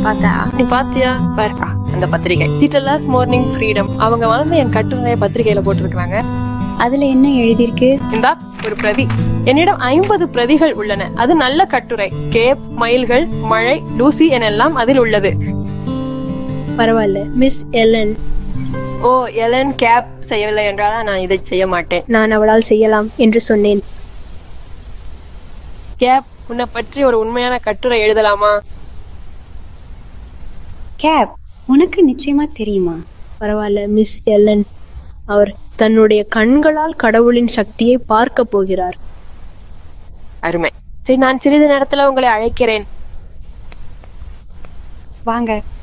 பார்த்தா நீ பாத்தியா பாருக்கா அந்த பத்திரிகை டீட்டலாஸ் மார்னிங் ஃப்ரீடம் அவங்க வந்து என் கட்டுரையை பத்திரிகையில போட்டிருக்காங்க அதுல என்ன எழுதியிருக்கு இந்தா ஒரு பிரதி என்னிடம் ஐம்பது பிரதிகள் உள்ளன அது நல்ல கட்டுரை கேப் மயில்கள் மழை லூசி எனெல்லாம் அதில் உள்ளது பரவாயில்ல மிஸ் எல்லன் ஓ எலன் கேப் செய்யவில்லை என்றால் நான் இதை செய்ய மாட்டேன் நான் அவளால் செய்யலாம் என்று சொன்னேன் கேப் உன்னை பற்றி ஒரு உண்மையான கட்டுரை எழுதலாமா கேப் உனக்கு நிச்சயமா தெரியுமா பரவாயில்ல மிஸ் எல்லன் அவர் தன்னுடைய கண்களால் கடவுளின் சக்தியை பார்க்க போகிறார் அருமை சரி நான் சிறிது நேரத்துல உங்களை அழைக்கிறேன் வாங்க